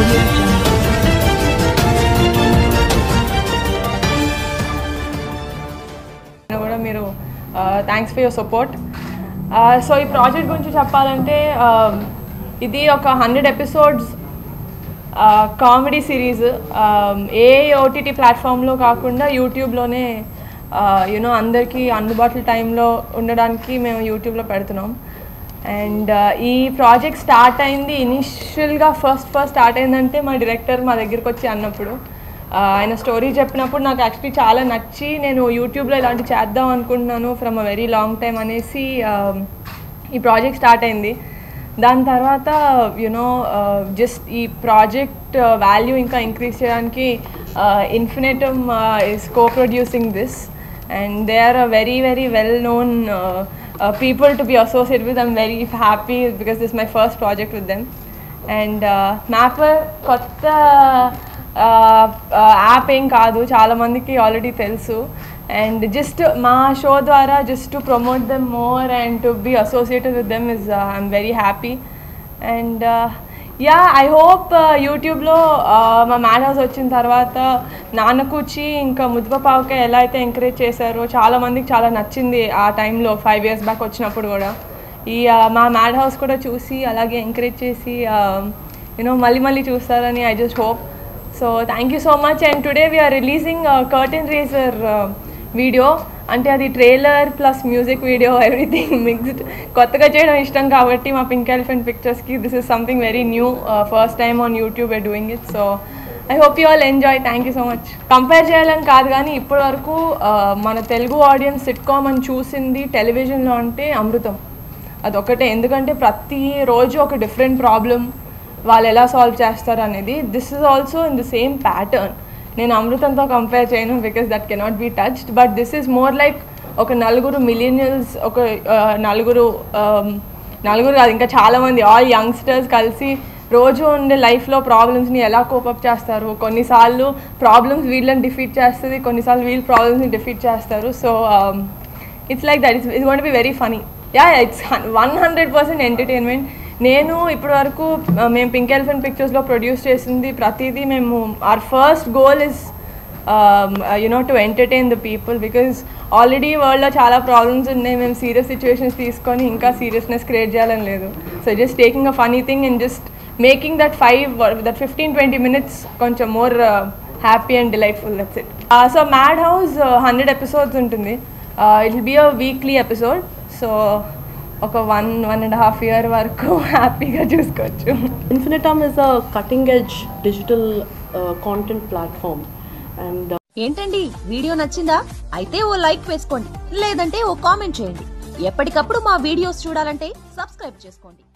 audio jungle. అయినా కూడా మీరు thanks for your support so ఈ ప్రాజెక్ట్ గురించి చెప్పాలంటే uh, ఇది ఒక హండ్రెడ్ ఎపిసోడ్స్ కామెడీ సిరీస్ ఏ ఓటీటీ ప్లాట్ఫామ్లో కాకుండా యూట్యూబ్లోనే యూనో అందరికీ అందుబాటులో టైంలో ఉండడానికి మేము యూట్యూబ్లో పెడుతున్నాం అండ్ ఈ ప్రాజెక్ట్ స్టార్ట్ అయింది ఇనిషియల్గా ఫస్ట్ ఫస్ట్ స్టార్ట్ అయిందంటే మా డైరెక్టర్ మా దగ్గరికి వచ్చి అన్నప్పుడు ఆ, ఆయన స్టోరీ చెప్పినప్పుడు నాకు యాక్చువల్లీ చాలా నచ్చి నేను యూట్యూబ్లో ఇలాంటి చేద్దాం అనుకుంటున్నాను from a very long time అనేసి ఆ, ఈ ప్రాజెక్ట్ స్టార్ట్ అయింది దాని తర్వాత యునో జస్ట్ ఈ ప్రాజెక్ట్ వాల్యూ ఇంకా ఇంక్రీజ్ చేయడానికి Infinitum is co producing this and they are a very very well known people to be associate with I'm very happy because this my first project with them and Mapper కొత్త app ఏం కాదు చాలామందికి already తెలుసు and just మా show ద్వారా just to promote them more and to be associated with them is I'm very happy and yeah I hope యూట్యూబ్లో మా mad house వచ్చిన తర్వాత నాన్న కూర్చి ఇంకా ముద్దుపావుకే ఎలా అయితే ఎంకరేజ్ చేశారో చాలామందికి చాలా నచ్చింది ఆ టైంలో ఫైవ్ ఇయర్స్ బ్యాక్ వచ్చినప్పుడు కూడా ఈ ఆ, మా మ్యాడ్ హౌస్ కూడా చూసి అలాగే ఎంకరేజ్ చేసి యూనో మళ్ళీ మళ్ళీ చూస్తారని I just hope so thank you so much and today we're releasing curtain raiser video అంటే అది trailer plus music video everything mixed కొత్తగా చేయడం ఇష్టం కాబట్టి మా పింక్ ఎలిఫెంట్ పిక్చర్స్కి this is something very new first time on YouTube a doing it so I hope you all enjoy thank you so much compare చేయాలని కాదు కానీ ఇప్పటి వరకు మన తెలుగు ఆడియన్స్ సిట్కామ్ అని చూసింది టెలివిజన్లో అంటే అమృతం అదొకటే ఎందుకంటే ప్రతి రోజు ఒక డిఫరెంట్ ప్రాబ్లం వాళ్ళు ఎలా సాల్వ్ చేస్తారు అనేది this is also in the same pattern నేను అమృతంతో కంపేర్ చేయను because that cannot be touched but this is more like ఒక నలుగురు మిలీనియల్స్ ఒక ఆ, నలుగురు um, నలుగురు కాదు ఇంకా చాలామంది ఆల్ యంగ్స్టర్స్ కలిసి రోజు ఉండే లైఫ్లో ప్రాబ్లమ్స్ని ఎలా కోపప్ చేస్తారు కొన్నిసార్లు ప్రాబ్లమ్స్ వీళ్ళని డిఫీట్ చేస్తుంది కొన్నిసార్లు వీళ్ళు ప్రాబ్లమ్స్ని డిఫీట్ చేస్తారు so it's like that it's it's gonna be very funny yeah it's one hundred percent entertainment నేను ఇప్పటి వరకు uh, మేము పింక్ ఎలిఫెంట్ పిక్చర్స్లో ప్రొడ్యూస్ చేసింది ప్రతిదీ మేము our first goal is you know to entertain the people because already వరల్డ్లో చాలా problems ఉన్నాయి మేము సీరియస్ సిచ్యువేషన్స్ తీసుకొని ఇంకా సీరియస్నెస్ క్రియేట్ చేయాలని లేదు so just taking a funny thing and just making that five that fifteen twenty minutes కొంచెం more happy and delightful that's it so mad house hundred episodes ఉంటుంది it will be a weekly episode so ఒక one one and half year వరకు హ్యాపీగా చూసుకోవచ్చు Infinitum is a cutting edge digital uh, content platform and uh, ఏంటండి video నచ్చిందా అయితే ఓ like వేసుకోండి లేదంటే ఓ కామెంట్ చేయండి ఎప్పటికప్పుడు మా వీడియోస్ చూడాలంటే సబ్స్క్రైబ్ చేసుకోండి